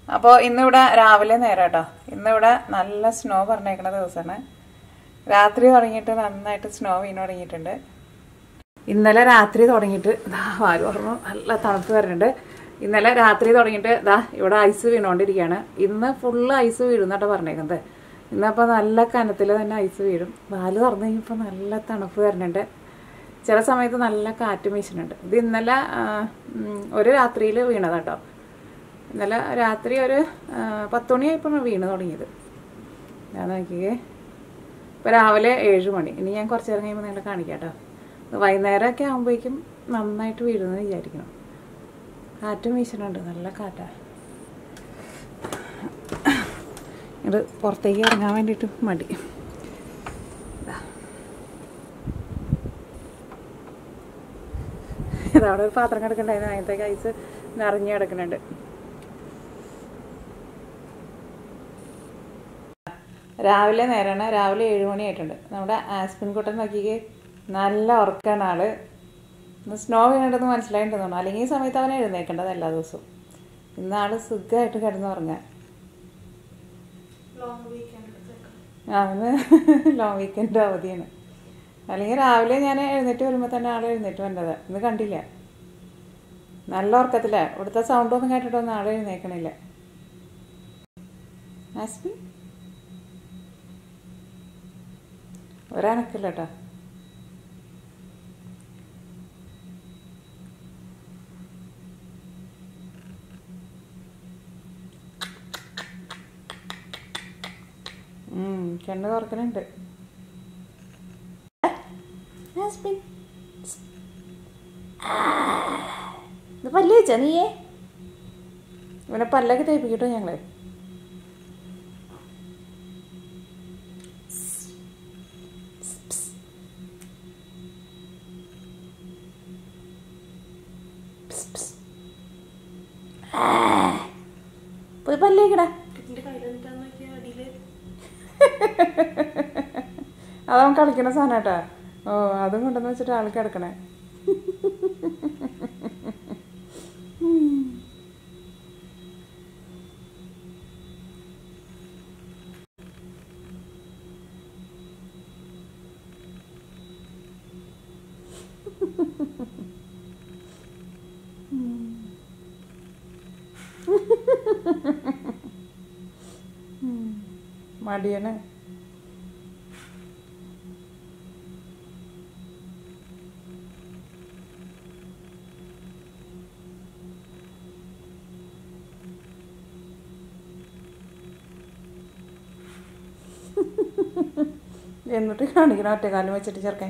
അപ്പോൾ ഇന്നിവിടെ രാവിലെ നേരം കേട്ടോ ഇന്നിവിടെ നല്ല സ്നോ പറഞ്ഞേക്കുന്ന ദിവസമാണ് രാത്രി തുടങ്ങിയിട്ട് നന്നായിട്ട് സ്നോ വീണ് തുടങ്ങിയിട്ടുണ്ട് ഇന്നലെ രാത്രി തുടങ്ങിയിട്ട് ദാ വാല് പറഞ്ഞു നല്ല തണുപ്പ് വരുന്നുണ്ട് ഇന്നലെ രാത്രി തുടങ്ങിയിട്ട് ദാ ഇവിടെ ഐസ് വീണുകൊണ്ടിരിക്കുകയാണ് ഇന്ന് ഫുള്ള് ഐസ് വീഴുന്നാട്ടോ പറഞ്ഞേക്കുന്നത് ഇന്നപ്പോൾ നല്ല കനത്തിൽ തന്നെ ഐസ് വീഴും വാല് തുറന്നു കഴിഞ്ഞപ്പോൾ നല്ല തണുപ്പ് വരുന്നുണ്ട് ചില സമയത്ത് നല്ല കാറ്റ് വീശുന്നുണ്ട് ഇത് ഇന്നലെ ആ, ഉം, ഒരു രാത്രിയിൽ വീണതാട്ടോ ഇന്നലെ രാത്രി ഒരു ആ, പത്ത് മണിയായപ്പോൾ വീണ് തുടങ്ങിയത് ഞാൻ നോക്കിയേ ഇപ്പോൾ രാവിലെ ഏഴ് മണി ഇനി ഞാൻ കുറച്ച് നേരം കഴിയുമ്പോൾ നിങ്ങളെ കാണിക്കാം കേട്ടോ വൈകുന്നേരമൊക്കെ ആകുമ്പോഴേക്കും നന്നായിട്ട് വീഴുമെന്ന് വിചാരിക്കണം കാറ്റും വീശുന്നുണ്ട് നല്ല കാറ്റാ ഇത് പുറത്തേക്ക് ഇറങ്ങാൻ വേണ്ടിയിട്ട് മടി ദാ. ഇതവിടെ ഒരു പാത്രം കിടക്കണ്ടായിരുന്നു അതിനകത്തേക്ക് ഐസ് നിറഞ്ഞു കിടക്കുന്നുണ്ട് രാവിലെ നേരമാണ് രാവിലെ ഏഴ് മണിയായിട്ടുണ്ട് നമ്മുടെ ആസ്പിൻ കുട്ടൻ നോക്കിക്കേ നല്ല ഉറക്കാണ് ആള് ഇന്ന് സ്നോ വീണിട്ടെന്ന് മനസ്സിലായിട്ടുണ്ടെന്ന് തോന്നുന്നു അല്ലെങ്കിൽ ഈ സമയത്ത് അവൻ എഴുന്നേക്കേണ്ടത് എല്ലാ ദിവസവും ഇന്ന് ആള് സുഖമായിട്ട് കിടന്ന് ഉറങ്ങാൻ അവന് ലോങ് വീക്കെൻഡ് അവധിയാണ് അല്ലെങ്കിൽ രാവിലെ ഞാൻ എഴുന്നേറ്റ് വരുമ്പോൾ തന്നെ ആൾ എഴുന്നേറ്റ് വന്നത് ഇന്ന് കണ്ടില്ല നല്ല ഉറക്കത്തില്ല ഇവിടുത്തെ സൗണ്ട് ഒന്നും കേട്ടിട്ടൊന്നും ആൾ എഴുന്നേക്കണില്ല ആസ്പി ഒരനക്കില്ല കേട്ടോ ഉം, കണ്ണ് തുറക്കണുണ്ട് ആസ്പിൻ ഇത് പല്ല് വെച്ചാ നീയേ ഇവനെ പല്ലൊക്കെ തേപ്പിക്കട്ടോ ഞങ്ങള് പോയി പല്ലേക്കടാ അതവൻ കളിക്കണ സാധനം കേട്ടാ ഓ അതും കൊണ്ടെന്ന് വെച്ചിട്ട് ആൾ കിടക്കണേ മടിയനെ എന്നിട്ട് കാണിക്കണം ഒറ്റക്കാലം വെച്ചിട്ട് ചെറുക്കൻ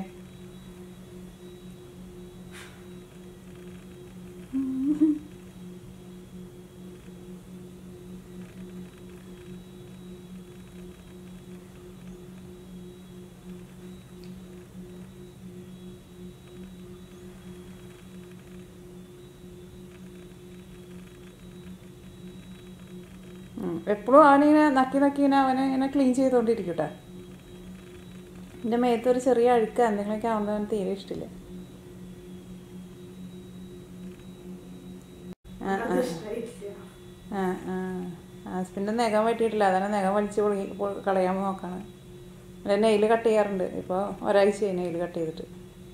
എപ്പോഴും അവനിങ്ങനെ നക്കി നക്കി ഇങ്ങനെ അവനെ ഇങ്ങനെ ക്ലീൻ ചെയ്തുകൊണ്ടിരിക്കട്ടെ എൻ്റെ മേത്ത് ഒരു ചെറിയ അഴുക്ക് എന്തെങ്കിലുമൊക്കെ ആവുന്നത് അവന് തീരെ ഇഷ്ടമില്ല ആ ആ ആ ആ ഹസ്ബൻഡ് നഖം വെട്ടിയിട്ടില്ല അതാണ് നഖം വലിച്ച് പൊളി പൊ- കളയാൻ നോക്കാണ് അല്ല നെയിൽ കട്ട് ചെയ്യാറുണ്ട് ഇപ്പോൾ ഒരാഴ്ചയായി നെയിൽ കട്ട് ചെയ്തിട്ട്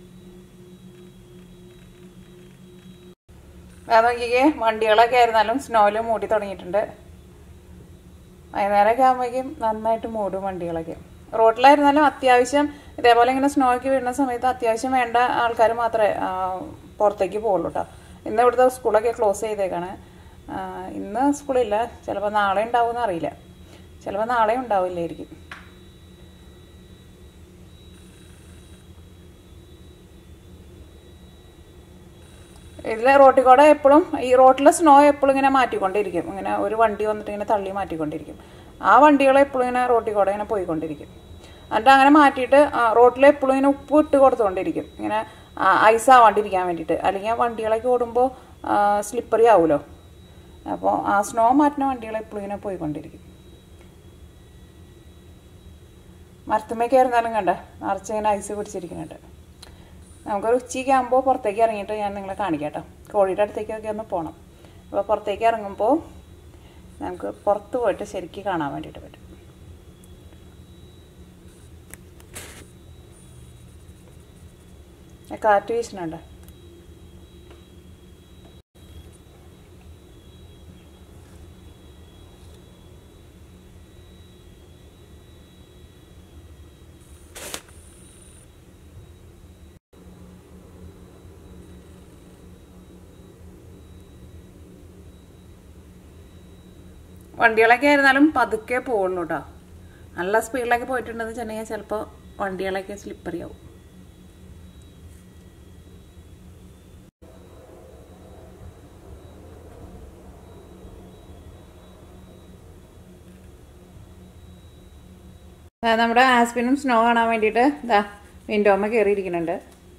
അത് നോക്കിക്കേ വണ്ടികളൊക്കെ ആയിരുന്നാലും സ്നോയിൽ മൂടി തുടങ്ങിയിട്ടുണ്ട് വൈകുന്നേരമൊക്കെ ആകുമ്പോഴേക്കും നന്നായിട്ട് മൂടും വണ്ടികളൊക്കെ റോഡിലായിരുന്നാലും അത്യാവശ്യം ഇതേപോലെ ഇങ്ങനെ സ്നോ ഒക്കെ വീഴുന്ന സമയത്ത് അത്യാവശ്യം വേണ്ട ആൾക്കാർ മാത്രമേ ആ, പുറത്തേക്ക് പോകുള്ളൂ കേട്ടോ ഇന്ന് ഇവിടുത്തെ സ്കൂളൊക്കെ ക്ലോസ് ചെയ്തേക്കാണ് ആ, ഇന്ന് സ്കൂളില്ല ചിലപ്പോൾ നാളെ ഉണ്ടാവുമെന്ന് അറിയില്ല ചിലപ്പോൾ നാളെ ഉണ്ടാവില്ലായിരിക്കും ഇതിലെ റോട്ടിൽ കൂടെ എപ്പോഴും ഈ റോട്ടിലെ സ്നോ എപ്പോഴും ഇങ്ങനെ മാറ്റിക്കൊണ്ടിരിക്കും ഇങ്ങനെ ഒരു വണ്ടി വന്നിട്ട് ഇങ്ങനെ തള്ളി മാറ്റിക്കൊണ്ടിരിക്കും ആ വണ്ടികൾ എപ്പോഴും ഇങ്ങനെ റോട്ടിൽ കൂടെ ഇങ്ങനെ പോയിക്കൊണ്ടിരിക്കും എന്നിട്ട് അങ്ങനെ മാറ്റിയിട്ട് റോട്ടിൽ എപ്പോഴും ഇങ്ങനെ ഉപ്പ് ഇട്ട് കൊടുത്തുകൊണ്ടിരിക്കും ഇങ്ങനെ ഐസ് ആവാണ്ടിരിക്കാൻ വേണ്ടിയിട്ട് അല്ലെങ്കിൽ ആ വണ്ടികളൊക്കെ ഓടുമ്പോൾ സ്ലിപ്പറി ആവുമല്ലോ അപ്പോൾ ആ സ്നോ മാറ്റുന്ന വണ്ടികൾ എപ്പോഴും ഇങ്ങനെ പോയിക്കൊണ്ടിരിക്കും മരത്തുമ്മയ്ക്ക് ആയിരുന്നാലും കണ്ട നിറച്ചിങ്ങനെ ഐസ് പിടിച്ചിരിക്കുന്നുണ്ട് നമുക്കൊരു ഉച്ചയ്ക്ക് ആകുമ്പോൾ പുറത്തേക്ക് ഇറങ്ങിയിട്ട് ഞാൻ നിങ്ങളെ കാണിക്കാം കേട്ടോ കോഴിയുടെ അടുത്തേക്കൊക്കെ ഒന്ന് പോകണം അപ്പോൾ പുറത്തേക്ക് ഇറങ്ങുമ്പോൾ നമുക്ക് പുറത്ത് പോയിട്ട് ശരിക്കും കാണാൻ വേണ്ടിയിട്ട് പറ്റും ആ കാറ്റ് വീശുന്നുണ്ട് വണ്ടികളൊക്കെ ആയിരുന്നാലും പതുക്കെ പോകുള്ളൂ കേട്ടോ നല്ല സ്പീഡിലൊക്കെ പോയിട്ടുണ്ടെന്ന് വെച്ചിട്ടുണ്ടെങ്കിൽ ചിലപ്പോൾ വണ്ടികളൊക്കെ സ്ലിപ്പറി ആവും ദാ നമ്മുടെ ആസ്പിനും സ്നോ കാണാൻ വേണ്ടിയിട്ട് ഇതാ വിൻഡോമ്മ കയറിയിരിക്കുന്നുണ്ട്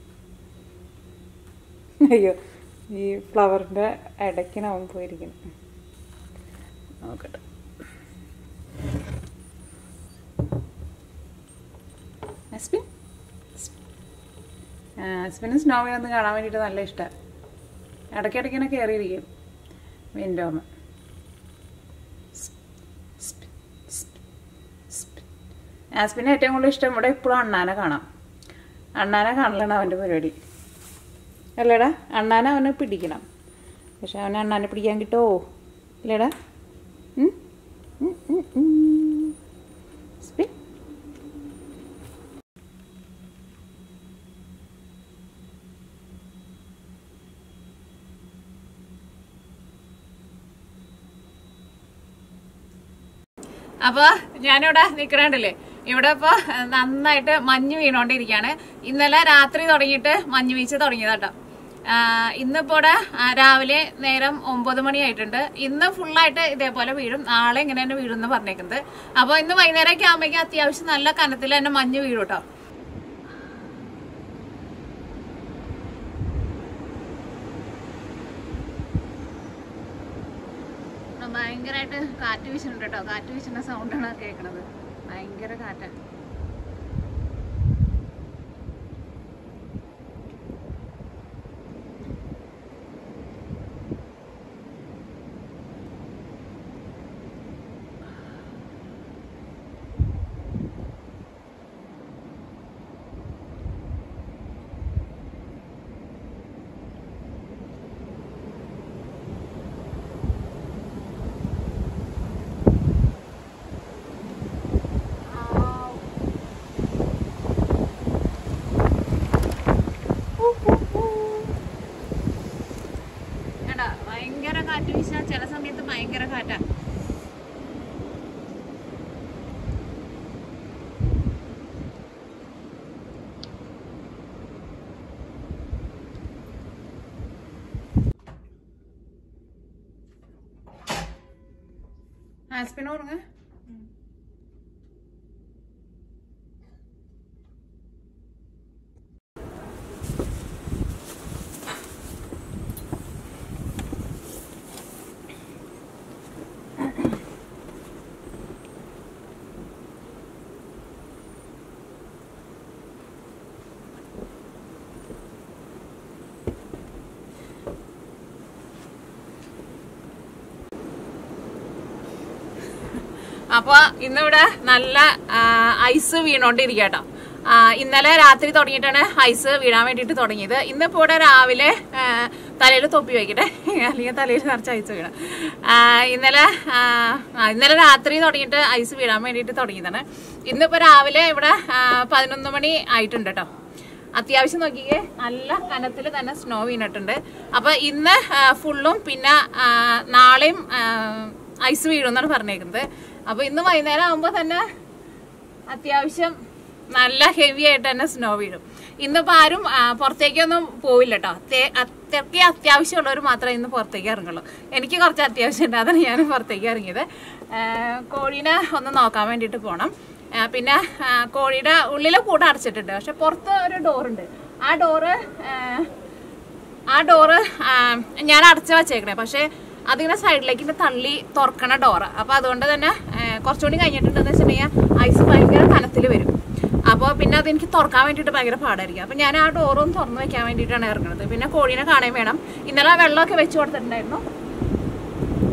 അയ്യോ ഈ ഫ്ലവറിൻ്റെ ഇടയ്ക്കിനാവും പോയിരിക്കണം നോക്കട്ടെ ആസ്പിൻ ആസ്പിനും സ്നോവിനും ഒന്ന് കാണാൻ വേണ്ടിയിട്ട് നല്ല ഇഷ്ടമാണ് ഇടയ്ക്കിടയ്ക്കിനെ കയറിയിരിക്കും വിൻഡോമ്മ ആസ്പിന് ഏറ്റവും കൂടുതൽ ഇഷ്ടം ഇവിടെ ഇപ്പോഴും അണ്ണാനെ കാണാം അണ്ണാനെ കാണലാണ് അവൻ്റെ പരിപാടി അല്ലേടാ അണ്ണാനെ അവനെ പിടിക്കണം പക്ഷെ അവനെ അണ്ണാനെ പിടിക്കാൻ കിട്ടുമോ ഇല്ലേടാ ഉം? ഉം, ഉം, ഉം. സ്പി. അപ്പൊ ഞാനിവിടെ നിക്കണുണ്ടല്ലേ ഇവിടെ ഇപ്പൊ നന്നായിട്ട് മഞ്ഞ് വീണോണ്ടിരിക്കാണ് ഇന്നലെ രാത്രി തുടങ്ങിയിട്ട് മഞ്ഞ് വീഴ്ച തുടങ്ങിയതാട്ടോ ഇന്നിപ്പോ ഇവിടെ ആ, രാവിലെ നേരം ഒമ്പത് മണിയായിട്ടുണ്ട് ഇന്ന് ഫുള്ളായിട്ട് ഇതേപോലെ വീഴും നാളെ ഇങ്ങനെ തന്നെ വീഴും എന്ന് പറഞ്ഞേക്കുന്നത് അപ്പൊ ഇന്ന് വൈകുന്നേരമൊക്കെ ആകുമ്പോഴേക്കും അത്യാവശ്യം നല്ല കനത്തിൽ തന്നെ മഞ്ഞ് വീഴും കേട്ടോ ഭയങ്കരമായിട്ട് കാറ്റ് വീശുന്നുണ്ട് കേട്ടോ കാറ്റ് വീശുന്ന സൗണ്ടാണ് കേൾക്കണത് ഭയങ്കര കാറ്റാ കേട്ടോ ഭയങ്കര കാറ്റ് വീശാൻ ചില സമയത്ത് ഭയങ്കര കാറ്റാ ആസ്പിൻ ഉറങ്ങ അപ്പൊ ഇന്നിവിടെ നല്ല ആ, ഐസ് വീണോണ്ടിരിക്കട്ടോ ആ, ഇന്നലെ രാത്രി തുടങ്ങിയിട്ടാണ് ഐസ് വീഴാൻ വേണ്ടിയിട്ട് തുടങ്ങിയത് ഇന്നിപ്പോ ഇവിടെ രാവിലെ തലയിൽ തൊപ്പി വയ്ക്കട്ടെ അല്ലെങ്കിൽ തലയിൽ നിറച്ച് ഐസ് വീണ ഇന്നലെ ആ, ആ, ഇന്നലെ രാത്രി തുടങ്ങിയിട്ട് ഐസ് വീഴാൻ വേണ്ടിയിട്ട് തുടങ്ങിയതാണ് ഇന്നിപ്പോ രാവിലെ ഇവിടെ ആ, പതിനൊന്ന് മണി ആയിട്ടുണ്ട് കേട്ടോ അത്യാവശ്യം നോക്കിയേ നല്ല കനത്തിൽ തന്നെ സ്നോ വീണിട്ടുണ്ട് അപ്പൊ ഇന്ന് ആ, ഫുള്ളും പിന്നെ ആ, നാളെയും ആ, ഐസ് വീഴുമെന്നാണ് പറഞ്ഞേക്കുന്നത് അപ്പൊ ഇന്ന് വൈകുന്നേരം ആകുമ്പോ തന്നെ അത്യാവശ്യം നല്ല ഹെവി ആയിട്ട് തന്നെ സ്നോ വീഴും ഇന്നിപ്പോ ആരും ആ, പുറത്തേക്കൊന്നും പോവില്ല കേട്ടോ അത്രയ്ക്ക് അത്യാവശ്യമുള്ളവർ മാത്രമേ ഇന്ന് പുറത്തേക്ക് ഇറങ്ങുള്ളൂ എനിക്ക് കുറച്ച് അത്യാവശ്യം ഉണ്ട് അതാണ് ഞാൻ പുറത്തേക്ക് ഇറങ്ങിയത് ആ, കോഴീനെ ഒന്ന് നോക്കാൻ വേണ്ടിയിട്ട് പോകണം ആ, പിന്നെ ആ, കോഴിയുടെ ഉള്ളിലെ കൂട് അടച്ചിട്ടുണ്ട് പക്ഷെ പുറത്ത് ഒരു ഡോറുണ്ട് ആ ഡോറ് ആ ഡോറ് ഞാൻ അടച്ചു വച്ചേക്കണേ പക്ഷെ അതിങ്ങനെ സൈഡിലേക്ക് ഇങ്ങനെ തള്ളി തുറക്കണ ഡോറ് അപ്പൊ അതുകൊണ്ട് തന്നെ ആ, കുറച്ചുകൂടി കഴിഞ്ഞിട്ടുണ്ടെന്ന് വെച്ചിട്ടുണ്ടെങ്കിൽ ഐസ് ഭയങ്കര കനത്തിൽ വരും അപ്പോൾ പിന്നെ അത് എനിക്ക് തുറക്കാൻ വേണ്ടിയിട്ട് ഭയങ്കര പാടായിരിക്കും അപ്പോൾ ഞാൻ ആ ഡോറും തുറന്ന് വെക്കാൻ വേണ്ടിയിട്ടാണ് ഇറങ്ങുന്നത് പിന്നെ കോഴീനെ കാണാൻ വേണം ഇന്നലെ വെള്ളമൊക്കെ വെച്ച് കൊടുത്തിട്ടുണ്ടായിരുന്നു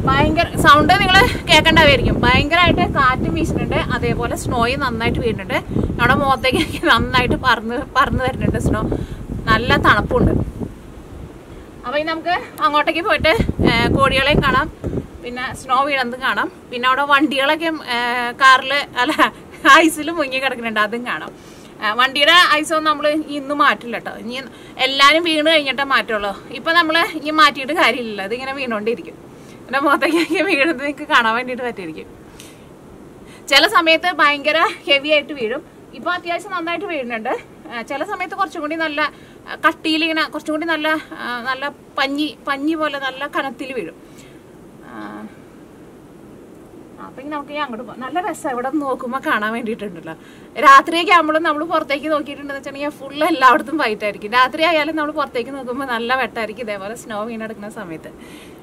ഭയങ്കര സൗണ്ട് നിങ്ങൾ കേൾക്കേണ്ടതായിരിക്കും ഭയങ്കരമായിട്ട് കാറ്റും വീശുന്നുണ്ട് അതേപോലെ സ്നോയും നന്നായിട്ട് വീഴുന്നുണ്ട് നമ്മുടെ മുഖത്തേക്ക് നന്നായിട്ട് പറന്ന് പറന്ന് വരുന്നുണ്ട് സ്നോ നല്ല തണുപ്പുണ്ട് അപ്പൊ ഇനി നമുക്ക് അങ്ങോട്ടേക്ക് പോയിട്ട് ഏ, കോഴികളെയും കാണാം പിന്നെ സ്നോ വീഴുന്നതും കാണാം പിന്നെ അവിടെ വണ്ടികളൊക്കെ കാറിൽ അല്ല ഐസിൽ മുങ്ങി കിടക്കുന്നുണ്ട് അതും കാണാം ആ, വണ്ടിയുടെ ഐസൊന്നും നമ്മൾ ഇന്ന് മാറ്റില്ല കേട്ടോ ഇനി എല്ലാവരും വീണ് കഴിഞ്ഞിട്ടേ മാറ്റുള്ളൂ ഇപ്പൊ നമ്മൾ ഇനി മാറ്റിയിട്ട് കാര്യമില്ല ഇതിങ്ങനെ വീണോണ്ടിരിക്കും പിന്നെ മുഖത്തേക്ക് വീഴുന്നത് നിങ്ങൾക്ക് കാണാൻ വേണ്ടിയിട്ട് പറ്റിയിരിക്കും ചില സമയത്ത് ഭയങ്കര ഹെവി ആയിട്ട് വീഴും ഇപ്പൊ അത്യാവശ്യം നന്നായിട്ട് വീഴുന്നുണ്ട് ആ, ചില സമയത്ത് കുറച്ചും കൂടി നല്ല ആ, കട്ടിയിൽ ഇങ്ങനെ കുറച്ചും കൂടി നല്ല ആ, നല്ല പഞ്ഞി പഞ്ഞി പോലെ നല്ല കനത്തിൽ വീഴും ആ, അപ്പൊ ഇനി നമുക്ക് ഇനി അങ്ങോട്ട് പോകാം നല്ല രസമാണ് ഇവിടെ നോക്കുമ്പോൾ കാണാൻ വേണ്ടിയിട്ടുണ്ടല്ലോ രാത്രിയൊക്കെ ആകുമ്പോഴും നമ്മൾ പുറത്തേക്ക് നോക്കിയിട്ടുണ്ടെന്ന് വെച്ചിട്ടുണ്ടെങ്കിൽ ഫുള്ള് എല്ലായിടത്തും വൈറ്റ് ആയിരിക്കും രാത്രി ആയാലും നമ്മൾ പുറത്തേക്ക് നോക്കുമ്പോൾ നല്ല വെട്ടായിരിക്കും ഇതേപോലെ സ്നോ വീണെടുക്കുന്ന സമയത്ത്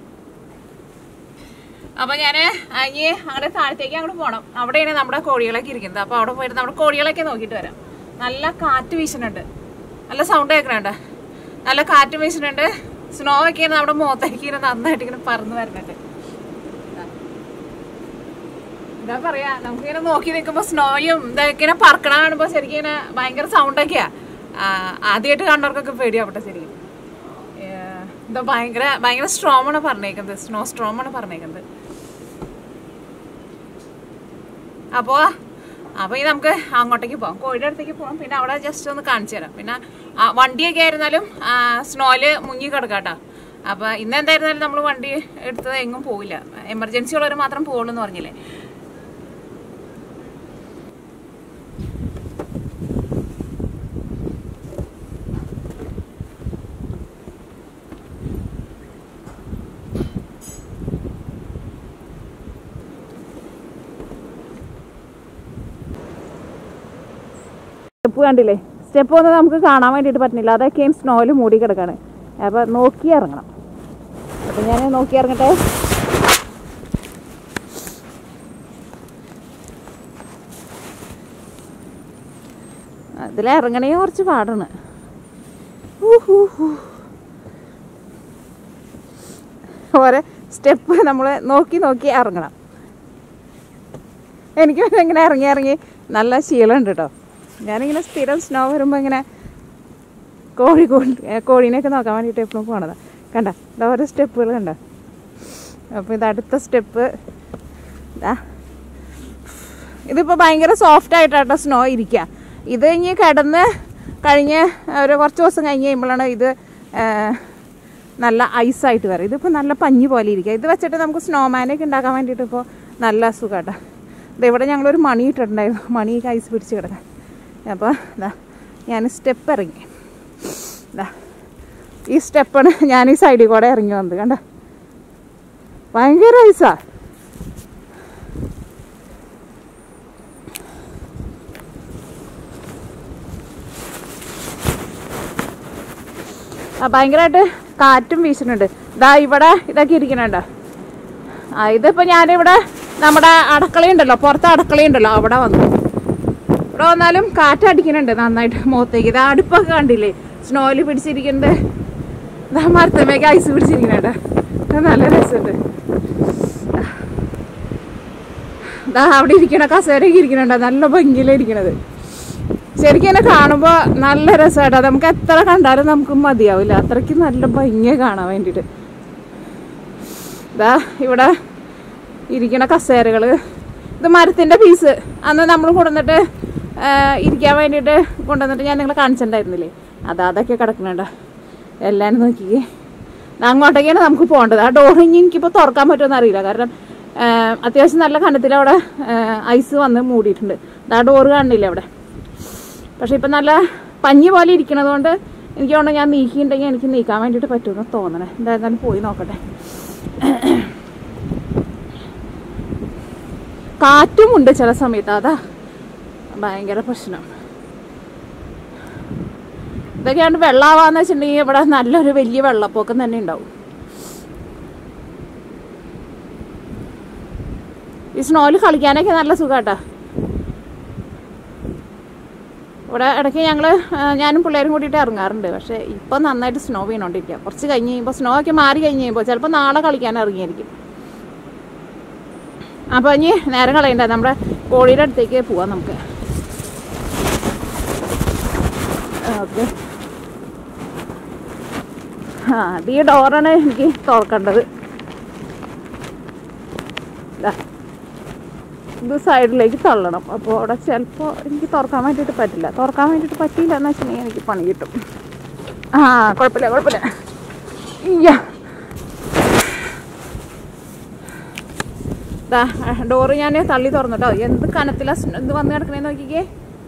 അപ്പൊ ഞാന് ഇനി അങ്ങോട്ട് താഴത്തേക്ക് അങ്ങോട്ട് പോകണം അവിടെയാണ് നമ്മുടെ കോഴികളൊക്കെ ഇരിക്കുന്നത് അപ്പൊ അവിടെ പോയിട്ട് നമ്മുടെ കോഴികളൊക്കെ നോക്കിയിട്ട് വരാം നല്ല കാറ്റ് വീശുന്നുണ്ട് നല്ല സൗണ്ട് കേൾക്കണുണ്ട് നല്ല കാറ്റ് വീശുന്നുണ്ട് സ്നോ ഒക്കെ ഇങ്ങനെ നമ്മുടെ മുഖത്തേക്ക് ഇങ്ങനെ നന്നായിട്ട് ഇങ്ങനെ പറന്ന് വരുന്നുണ്ട് എന്താ പറയാ നമുക്കിങ്ങനെ നോക്കി നിൽക്കുമ്പോ സ്നോയും ഇതൊക്കെ ഇങ്ങനെ പറക്കണ കാണുമ്പോ ശരിക്കും ഇങ്ങനെ ഭയങ്കര സൗണ്ടൊക്കെയാ ആദ്യമായിട്ട് കണ്ടവർക്കൊക്കെ പേടിയാവട്ടെ ശരിക്കും ഏഹ് എന്താ ഭയങ്കര ഭയങ്കര സ്ട്രോം ആണ് പറഞ്ഞേക്കുന്നത് സ്നോ സ്ട്രോം ആണ് പറഞ്ഞേക്കുന്നത് അപ്പോ അപ്പൊ ഇനി നമുക്ക് അങ്ങോട്ടേക്ക് പോകാം കോഴിയുടെ അടുത്തേക്ക് പോകാം പിന്നെ അവിടെ ജസ്റ്റ് ഒന്ന് കാണിച്ചു തരാം പിന്നെ ആ, വണ്ടിയൊക്കെ ആയിരുന്നാലും സ്നോയില് മുങ്ങി കിടക്കാട്ടോ അപ്പൊ ഇന്ന് എന്തായിരുന്നാലും നമ്മൾ വണ്ടി എടുത്തത് എങ്ങും പോവില്ല എമർജൻസി ഉള്ളവർ മാത്രം പോകുള്ളൂ എന്ന് പറഞ്ഞില്ലേ സ്റ്റെപ്പ് കണ്ടില്ലേ സ്റ്റെപ്പ് ഒന്നും നമുക്ക് കാണാൻ വേണ്ടിയിട്ട് പറ്റുന്നില്ല അതൊക്കെയും സ്നോയിൽ മൂടി കിടക്കാണ് അപ്പൊ നോക്കി ഇറങ്ങണം അപ്പൊ ഞാൻ നോക്കി ഇറങ്ങട്ടെ അതിൽ ഇറങ്ങണേ കുറച്ച് പാടാണ് ഓരോ സ്റ്റെപ്പ് നമ്മൾ നോക്കി നോക്കി ഇറങ്ങണം എനിക്ക് പിന്നെ ഇങ്ങനെ ഇറങ്ങി ഇറങ്ങി നല്ല ശീലമുണ്ട് കേട്ടോ ഞാനിങ്ങനെ സ്ഥിരം സ്നോ വരുമ്പോൾ ഇങ്ങനെ കോഴി കോഴി കോഴീനെയൊക്കെ നോക്കാൻ വേണ്ടിയിട്ട് എപ്പോഴും പോണതാ കണ്ട ഇതാ ഓരോ സ്റ്റെപ്പുകൾ കണ്ട അപ്പോൾ ഇത് അടുത്ത സ്റ്റെപ്പ് ഇതാ ഇതിപ്പോൾ ഭയങ്കര സോഫ്റ്റ് ആയിട്ടാട്ടോ സ്നോ ഇരിക്കുക ഇത് ഇനി കിടന്ന് കഴിഞ്ഞ് ഒരു കുറച്ച് ദിവസം കഴിഞ്ഞ് കഴിയുമ്പോഴാണ് ഇത് ആ, നല്ല ഐസായിട്ട് വരും ഇതിപ്പോൾ നല്ല പഞ്ഞി പോലെ ഇരിക്കുക ഇത് വെച്ചിട്ട് നമുക്ക് സ്നോമാനൊക്കെ ഉണ്ടാക്കാൻ വേണ്ടിയിട്ട് ഇപ്പോൾ നല്ല സുഖമാട്ടോ ഇത് ഇവിടെ ഞങ്ങളൊരു മണി ഇട്ടിട്ടുണ്ടായിരുന്നു മണിയൊക്കെ ഐസ് പിടിച്ച് കിടക്കാൻ അപ്പോൾ ഇതാ ഞാൻ സ്റ്റെപ്പ് ഇറങ്ങി ഇതാ ഈ സ്റ്റെപ്പാണ് ഞാൻ ഈ സൈഡിൽ കൂടെ ഇറങ്ങി വന്നത് കണ്ട ഭയങ്കര ഐസാ ആ ഭയങ്കരമായിട്ട് കാറ്റും വീശുന്നുണ്ട് ഇതാ ഇവിടെ ഇതൊക്കെ ഇരിക്കുന്നുണ്ട് ആ ഇതിപ്പോൾ ഞാനിവിടെ നമ്മുടെ അടക്കളയുണ്ടല്ലോ പുറത്തെ അടക്കളയുണ്ടല്ലോ അവിടെ വന്നു ഇവിടെ വന്നാലും കാറ്റടിക്കുന്നുണ്ട് നന്നായിട്ട് മുഖത്തേക്ക് ഇത് അടുപ്പൊക്കെ കണ്ടില്ലേ സ്നോയിൽ പിടിച്ചിരിക്കുന്നത് ഇതാ മരത്തമ്മയ്ക്ക് ഐസ് പിടിച്ചിരിക്കുന്നുണ്ട് ഇത് നല്ല രസമുണ്ട് ഇതാ അവിടെ ഇരിക്കണ കസേരയൊക്കെ ഇരിക്കുന്നുണ്ട് നല്ല ഭംഗിയിലിരിക്കണത് ശരിക്കും എന്നെ കാണുമ്പോൾ നല്ല രസമായിട്ടോ നമുക്ക് എത്ര കണ്ടാലും നമുക്ക് മതിയാവില്ല അത്രയ്ക്ക് നല്ല ഭംഗിയെ കാണാൻ വേണ്ടിയിട്ട് ഇതാ ഇവിടെ ഇരിക്കണ കസേരകൾ ഇത് മരത്തിൻ്റെ പീസ് അന്ന് നമ്മൾ കൊണ്ടുവന്നിട്ട് ആ, ഇരിക്കാൻ വേണ്ടിയിട്ട് കൊണ്ടുവന്നിട്ട് ഞാൻ നിങ്ങളെ കാണിച്ചിട്ടുണ്ടായിരുന്നില്ലേ അത് അതൊക്കെ കിടക്കണുണ്ട എല്ലാവരും നോക്കിക്കേ ദാ അങ്ങോട്ടേക്കാണ് നമുക്ക് പോകേണ്ടത് ആ ഡോർ ഇനി എനിക്കിപ്പോൾ തുറക്കാൻ പറ്റുമെന്ന് അറിയില്ല കാരണം ആ, അത്യാവശ്യം നല്ല കനത്തിൽ അവിടെ ഐസ് വന്ന് മൂടിയിട്ടുണ്ട് ആ ഡോറ് കാണില്ല അവിടെ പക്ഷെ ഇപ്പം നല്ല പഞ്ഞി പോലെ ഇരിക്കണത് കൊണ്ട് എനിക്ക് തോന്നുന്നു ഞാൻ നീക്കിയിട്ടുണ്ടെങ്കിൽ എനിക്ക് നീക്കാൻ വേണ്ടിയിട്ട് പറ്റുമെന്ന് തോന്നണേ എന്തായാലും പോയി നോക്കട്ടെ കാറ്റും ഉണ്ട് ചില സമയത്ത് അതാ ഭയങ്കര പ്രശ്നം ഇതൊക്കെയാണ് വെള്ളമാവാന്ന് വെച്ചിട്ടുണ്ടെങ്കിൽ ഇവിടെ നല്ലൊരു വലിയ വെള്ളപ്പൊക്കം തന്നെ ഉണ്ടാവും ഈ സ്നോയിൽ കളിക്കാനൊക്കെ നല്ല സുഖാട്ടാ ഇവിടെ ഇടയ്ക്ക് ഞങ്ങൾ ഞാനും പിള്ളേരും കൂടിയിട്ട് ഇറങ്ങാറുണ്ട് പക്ഷേ ഇപ്പം നന്നായിട്ട് സ്നോ വീണോണ്ടിരിക്കുക കുറച്ച് കഴിഞ്ഞ് കഴിയുമ്പോൾ സ്നോ ഒക്കെ മാറി കഴിഞ്ഞ് കഴിയുമ്പോൾ ചിലപ്പോൾ നാളെ കളിക്കാൻ ഇറങ്ങിയായിരിക്കും അപ്പോൾ ഇനി നേരം കളയണ്ട നമ്മുടെ കോഴിയുടെ അടുത്തേക്ക് പോവാം നമുക്ക് ഓക്കെ ആ അത് ഈ ഡോറാണ് എനിക്ക് തുറക്കേണ്ടത് ദാ. ഇത് സൈഡിലേക്ക് തള്ളണം അപ്പോൾ അവിടെ ചിലപ്പോൾ എനിക്ക് തുറക്കാൻ വേണ്ടിയിട്ട് പറ്റില്ല തുറക്കാൻ വേണ്ടിയിട്ട് പറ്റിയില്ല എന്ന് വെച്ചിട്ടുണ്ടെങ്കിൽ എനിക്ക് പണി കിട്ടും ആ കുഴപ്പമില്ല കുഴപ്പമില്ല ഇയ്യ ദാ ഡോറ് ഞാൻ തള്ളി തുറന്നിട്ടോ എന്ത് കനത്തിലാ സ് ഇത് വന്ന് കിടക്കണേന്ന് നോക്കിക്കേ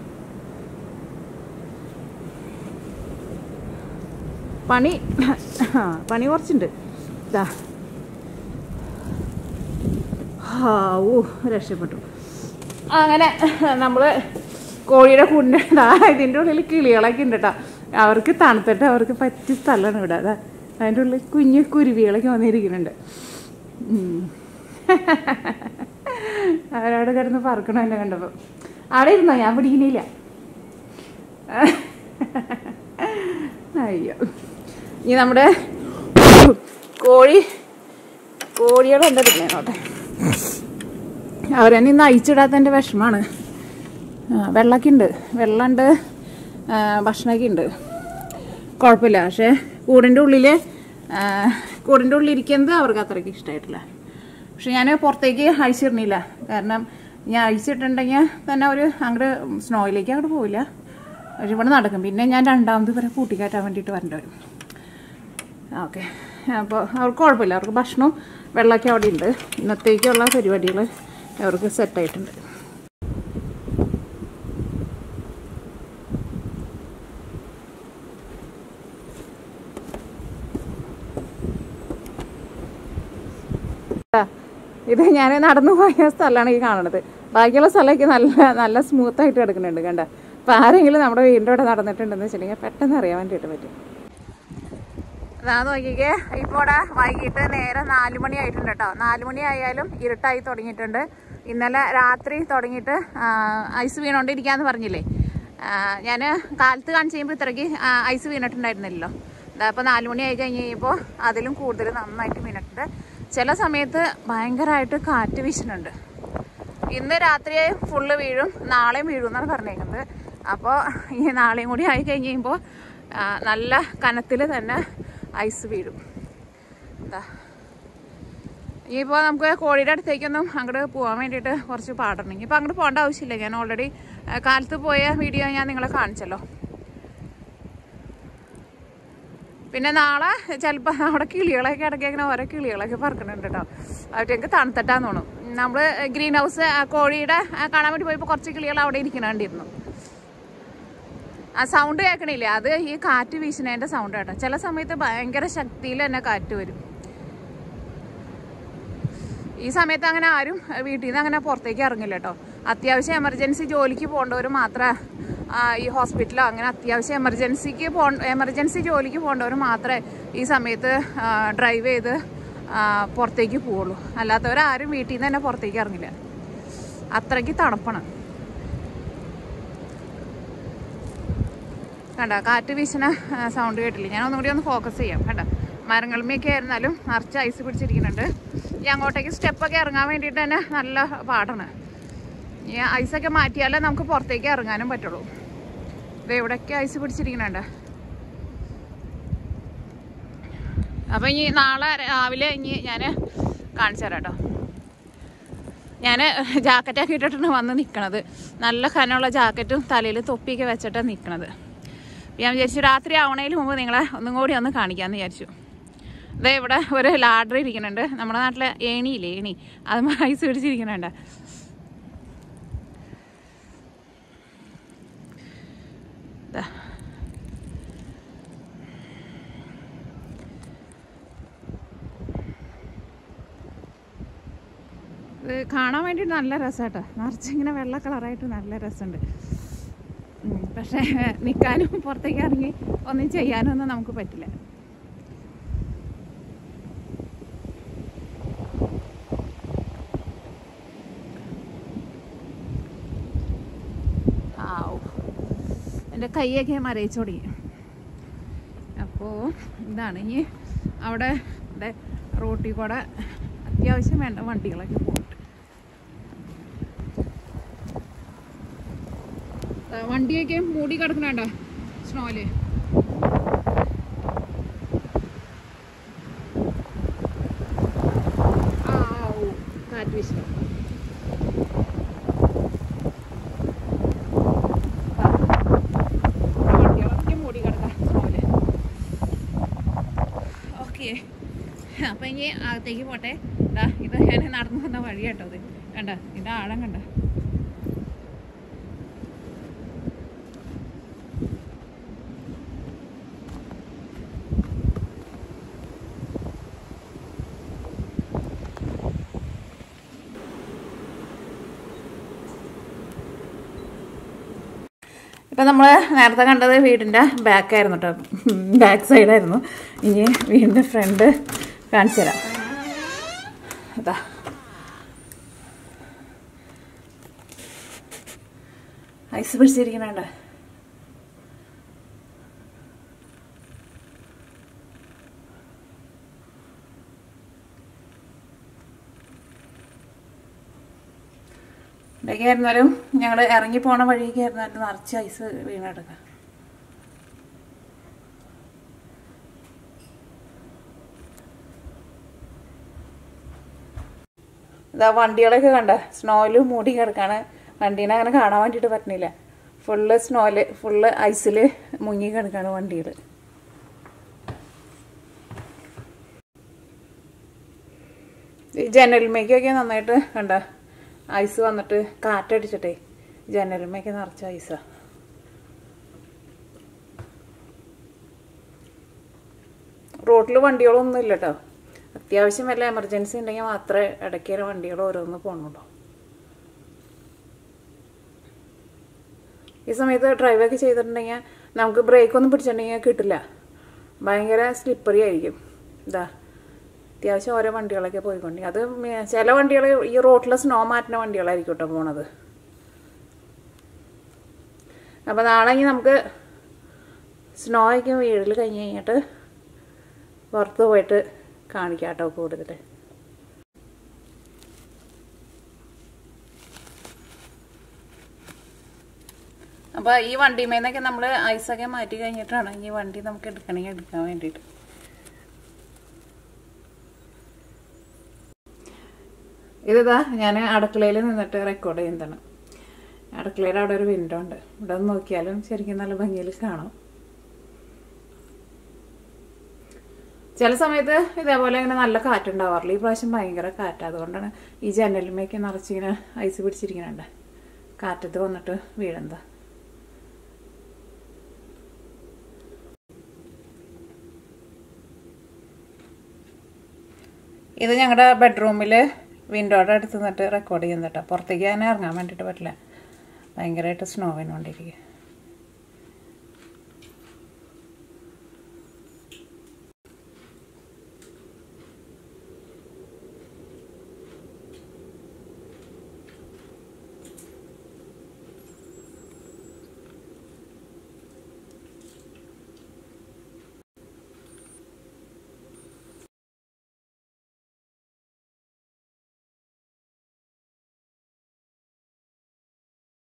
പണി ആ, പണി കുറച്ചുണ്ട് ഇതാ ഹാവൂ രക്ഷപ്പെട്ടു അങ്ങനെ നമ്മൾ കോഴിയുടെ കൂടിൻ്റെ ഇതാ ഇതിൻ്റെ ഉള്ളിൽ കിളികളൊക്കെ ഉണ്ട് കേട്ടോ അവർക്ക് തണുത്തിട്ട് അവർക്ക് പറ്റിയ സ്ഥലമാണ് ഇവിടെ അതാ അതിൻ്റെ ഉള്ളിൽ കുഞ്ഞു കുരുവികളൊക്കെ വന്നിരിക്കുന്നുണ്ട് ഉം. അവരവിടെ കിടന്ന് പറക്കണം എന്നെ കണ്ടപ്പോൾ അവിടെ ഇരുന്നോ ഞാൻ പിടിക്കുന്നില്ല അയ്യോ ഇനി നമ്മുടെ കോഴി കോഴികളെ എൻ്റെ എടുക്കണേനോട്ടെ അവരെന്നെ ഇന്ന് അയച്ചിടാത്തതിൻ്റെ വിഷമാണ് വെള്ളമൊക്കെ ഉണ്ട് വെള്ളമുണ്ട് ഭക്ഷണമൊക്കെ ഉണ്ട് കുഴപ്പമില്ല പക്ഷേ കൂടിൻ്റെ ഉള്ളിൽ കൂടിൻ്റെ ഉള്ളിൽ ഇരിക്കുന്നത് അവർക്ക് അത്രയ്ക്ക് ഇഷ്ടമായിട്ടില്ല പക്ഷെ ഞാൻ പുറത്തേക്ക് അഴിച്ചിടണില്ല കാരണം ഞാൻ അഴിച്ചിട്ടുണ്ടെങ്കിൽ തന്നെ അവർ അങ്ങോട്ട് സ്നോയിലേക്ക് അങ്ങോട്ട് പോവില്ല പക്ഷെ ഇവിടെ നടക്കും പിന്നെ ഞാൻ രണ്ടാമത് ഇവരെ കൂട്ടിക്കയറ്റാൻ വേണ്ടിയിട്ട് വരേണ്ടി വരും ഓക്കെ അപ്പോൾ അവർക്ക് കുഴപ്പമില്ല അവർക്ക് ഭക്ഷണവും വെള്ളമൊക്കെ അവിടെ ഉണ്ട് ഇന്നത്തേക്കുള്ള പരിപാടികൾ അവർക്ക് സെറ്റായിട്ടുണ്ട് ഇത് ഞാൻ നടന്നു പോയ സ്ഥലമാണ് ഈ കാണുന്നത് ബാക്കിയുള്ള സ്ഥലമൊക്കെ നല്ല നല്ല സ്മൂത്ത് ആയിട്ട് കിടക്കുന്നുണ്ട് കണ്ട അപ്പം ആരെങ്കിലും നമ്മുടെ വീടിൻ്റെ അവിടെ നടന്നിട്ടുണ്ടെന്ന് വെച്ചിട്ടുണ്ടെങ്കിൽ പെട്ടെന്ന് അറിയാൻ വേണ്ടിയിട്ട് പറ്റും അതാ നോക്കിക്കേ ഇപ്പോൾ ഇവിടെ വൈകിട്ട് നേരെ നാല് മണി ആയിട്ടുണ്ട് കേട്ടോ നാല് മണി ആയാലും ഇരുട്ടായി തുടങ്ങിയിട്ടുണ്ട് ഇന്നലെ രാത്രി തുടങ്ങിയിട്ട് ഐസ് വീണോണ്ടിരിക്കാന്ന് പറഞ്ഞില്ലേ ഞാൻ കാലത്ത് കാണിച്ച് കഴിയുമ്പോൾ ഇത്രയ്ക്ക് ആ, ഐസ് വീണിട്ടുണ്ടായിരുന്നില്ലല്ലോ അപ്പോൾ നാല് മണി ആയി കഴിഞ്ഞ് കഴിയുമ്പോൾ അതിലും കൂടുതൽ നന്നായിട്ട് വീണിട്ടുണ്ട് ചില സമയത്ത് ഭയങ്കരമായിട്ട് കാറ്റ് വീശുന്നുണ്ട് ഇന്ന് രാത്രി ഫുള്ള് വീഴും നാളെയും വീഴും എന്നാണ് പറഞ്ഞേക്കുന്നത് അപ്പോൾ ഈ നാളെയും കൂടി ആയി കഴിഞ്ഞ് കഴിയുമ്പോൾ ആ, നല്ല കനത്തിൽ തന്നെ ഐസ് വീഴും എന്താ ഇനിയിപ്പോൾ നമുക്ക് കോഴിയുടെ അടുത്തേക്കൊന്നും അങ്ങോട്ട് പോകാൻ വേണ്ടിയിട്ട് കുറച്ച് പാടണം ഇനിയിപ്പോൾ അങ്ങോട്ട് പോകേണ്ട ആവശ്യമില്ല ഞാൻ ഓൾറെഡി കാലത്ത് പോയ വീഡിയോ ഞാൻ നിങ്ങളെ കാണിച്ചല്ലോ പിന്നെ നാളെ ചിലപ്പോൾ അവിടെ കിളികളൊക്കെ ഇടയ്ക്ക് അങ്ങനെ ഓരോ കിളികളൊക്കെ പറക്കുന്നുണ്ട് കേട്ടോ അവർക്ക് തണുത്തിട്ടാന്ന് തോന്നും നമ്മൾ ഗ്രീൻ ഹൗസ് ആ കോഴിയുടെ ആ കാണാൻ വേണ്ടി പോയപ്പോൾ കുറച്ച് കിളികൾ അവിടെ ഇരിക്കണണ്ടിരുന്നു ആ സൗണ്ട് കേൾക്കണില്ലേ അത് ഈ കാറ്റ് വീശുന്നതിൻ്റെ സൗണ്ട് കേട്ടോ ചില സമയത്ത് ഭയങ്കര ശക്തിയിൽ തന്നെ കാറ്റ് വരും ഈ സമയത്ത് അങ്ങനെ ആരും വീട്ടിൽ നിന്ന് അങ്ങനെ പുറത്തേക്ക് ഇറങ്ങില്ല കേട്ടോ അത്യാവശ്യം എമർജൻസി ജോലിക്ക് പോകേണ്ടവർ മാത്രമേ ആ, ഈ ഹോസ്പിറ്റലോ അങ്ങനെ അത്യാവശ്യം എമർജൻസിക്ക് പോ എമർജൻസി ജോലിക്ക് പോകേണ്ടവർ മാത്രമേ ഈ സമയത്ത് ഡ്രൈവ് ചെയ്ത് ആ, പുറത്തേക്ക് പോവുള്ളൂ അല്ലാത്തവരാരും വീട്ടിൽ നിന്ന് തന്നെ പുറത്തേക്ക് ഇറങ്ങില്ല അത്രയ്ക്ക് തണുപ്പാണ് കണ്ട കാറ്റ് വീശുന്ന സൗണ്ട് കേട്ടില്ല ഞാൻ ഒന്നുകൂടി ഒന്ന് ഫോക്കസ് ചെയ്യാം കണ്ട മരങ്ങളുമൊക്കെ ആയിരുന്നാലും നിറച്ച് ഐസ് പിടിച്ചിരിക്കുന്നുണ്ട് ഈ അങ്ങോട്ടേക്ക് സ്റ്റെപ്പൊക്കെ ഇറങ്ങാൻ വേണ്ടിയിട്ട് തന്നെ നല്ല പാടാണ് ഈ ഐസൊക്കെ മാറ്റിയാലേ നമുക്ക് പുറത്തേക്ക് ഇറങ്ങാനും പറ്റുള്ളൂ ഇത് എവിടെയൊക്കെ ഐസ് പിടിച്ചിരിക്കുന്നുണ്ട് അപ്പം ഇനി നാളെ രാവിലെ ഇനി ഞാൻ കാണിച്ചു തരാം കേട്ടോ ഞാൻ ജാക്കറ്റൊക്കെ ഇട്ടിട്ടാണ് വന്ന് നിൽക്കണത് നല്ല കനമുള്ള ജാക്കറ്റും തലയിൽ തൊപ്പിയൊക്കെ വെച്ചിട്ടാണ് നിൽക്കണത് ഞാൻ വിചാരിച്ചു രാത്രി ആവണേന് മുമ്പ് നിങ്ങളെ ഒന്നും കൂടി ഒന്ന് കാണിക്കാമെന്ന് വിചാരിച്ചു ഇതേ ഇവിടെ ഒരു ലാഡർ ഇരിക്കുന്നുണ്ട് നമ്മുടെ നാട്ടിലെ ഏണിയില്ലേ ഏണി അത് ഐസ് പിടിച്ചിരിക്കുന്നുണ്ട് ദാ. ഇത് കാണാൻ വേണ്ടിയിട്ട് നല്ല രസമാട്ടോ നിറച്ചിങ്ങനെ വെള്ള കളറായിട്ട് നല്ല രസമുണ്ട് ഉം, പക്ഷേ നിൽക്കാനും പുറത്തേക്ക് ഇറങ്ങി ഒന്നും ചെയ്യാനും ഒന്നും നമുക്ക് പറ്റില്ല ആവൂ എൻ്റെ കൈയൊക്കെ മരയിച്ചു തുടങ്ങി അപ്പോൾ ഇതാണ് ഇനി അവിടെ ഇവിടെ റോട്ടിൽ കൂടെ അത്യാവശ്യം വേണ്ട വണ്ടികളൊക്കെ പോകുന്നുണ്ട് ദാ വണ്ടിയൊക്കെ മൂടി കിടക്കണണ്ട സ്നോയില് ആ ആ, ഓ കാറ്റ് വീശണം വണ്ടികളൊക്കെ മൂടി കിടക്കാം സ്നോയില് ഓക്കെ അപ്പം ഇനി അകത്തേക്ക് പോട്ടെ ഇതാ ഇത് ഞാൻ നടന്നു വന്ന വഴി കേട്ടോ ഇത് കണ്ട ഇത് ആഴം കണ്ട ഇപ്പം നമ്മൾ നേരത്തെ കണ്ടത് വീടിൻ്റെ ബാക്കായിരുന്നു കേട്ടോ ബാക്ക് സൈഡായിരുന്നു ഇനി വീടിൻ്റെ ഫ്രണ്ട് കാണിച്ചു തരാം അതാ ഐസ് പിടിച്ചിരിക്കണണ്ട ഇതൊക്കെ ആയിരുന്നാലും ഞങ്ങൾ ഇറങ്ങി പോണ വഴിയൊക്കെ ആയിരുന്നാലും നിറച്ച് ഐസ് വീണെടുക്കുക ഇതാ വണ്ടികളൊക്കെ കണ്ട സ്നോയിൽ മൂടി കിടക്കാണ് വണ്ടീനെ അങ്ങനെ കാണാൻ വേണ്ടിയിട്ട് പറ്റുന്നില്ല ഫുള്ള് സ്നോയില് ഫുള്ള് ഐസിൽ മുങ്ങി കിടക്കാണ് വണ്ടികൾ ഈ ജനൽമേക്കൊക്കെ നന്നായിട്ട് കണ്ട ഐസ് വന്നിട്ട് കാറ്റടിച്ചിട്ടേ ജനൽമയൊക്കെ നിറച്ച ഐസാ റോട്ടിൽ വണ്ടികളൊന്നും ഇല്ല കേട്ടോ അത്യാവശ്യം വല്ല എമർജൻസി ഉണ്ടെങ്കിൽ മാത്രമേ ഇടയ്ക്ക് വണ്ടികൾ ഓരോന്ന് പോകണുള്ളൂ ഈ സമയത്ത് ഡ്രൈവൊക്കെ ചെയ്തിട്ടുണ്ടെങ്കിൽ നമുക്ക് ബ്രേക്ക് ഒന്നും പിടിച്ചിട്ടുണ്ടെങ്കിൽ കിട്ടില്ല ഭയങ്കര സ്ലിപ്പറി ആയിരിക്കും ഇതാ അത്യാവശ്യം ഓരോ വണ്ടികളൊക്കെ പോയിക്കൊണ്ട് അത് മേ- ചില വണ്ടികൾ ഈ റോട്ടിലെ സ്നോ മാറ്റുന്ന വണ്ടികളായിരിക്കും കേട്ടോ പോണത് അപ്പോൾ നാളെ ഇനി നമുക്ക് സ്നോ ഒക്കെ വീട്ടിൽ കഴിഞ്ഞ് കഴിഞ്ഞിട്ട് പുറത്ത് പോയിട്ട് കാണിക്കാം കേട്ടോ കൂടുതൽ അപ്പോൾ ഈ വണ്ടിമേന്നൊക്കെ നമ്മൾ ഐസൊക്കെ മാറ്റി കഴിഞ്ഞിട്ടാണ് ഈ വണ്ടി നമുക്ക് എടുക്കണമെങ്കിൽ എടുക്കാൻ വേണ്ടിയിട്ട് ഇതിതാ ഞാൻ അടുക്കളയിൽ നിന്നിട്ട് റെക്കോർഡ് ചെയ്യുന്നതാണ് അടുക്കളയുടെ അവിടെ ഒരു വിൻഡോ ഉണ്ട് ഇവിടെ ഒന്ന് നോക്കിയാലും ശരിക്കും നല്ല ഭംഗിയിൽ കാണാം ചില സമയത്ത് ഇതേപോലെ ഇങ്ങനെ നല്ല കാറ്റുണ്ടാവാറില്ല ഈ പ്രാവശ്യം ഭയങ്കര കാറ്റ് അതുകൊണ്ടാണ് ഈ ജനലുമേക്ക് നിറച്ചിങ്ങനെ ഐസ് പിടിച്ചിരിക്കണുണ്ട് കാറ്റത്ത് വന്നിട്ട് വീഴുന്നത് ഇത് ഞങ്ങളുടെ ബെഡ്റൂമിൽ വിൻഡോയുടെ അടുത്ത് നിന്നിട്ട് റെക്കോർഡ് ചെയ്യുന്നുട്ടോ പുറത്തേക്ക് ഞാൻ ഇറങ്ങാൻ വേണ്ടിയിട്ട് പറ്റില്ല ഭയങ്കരമായിട്ട് സ്നോ വീണുകൊണ്ടിരിക്കുക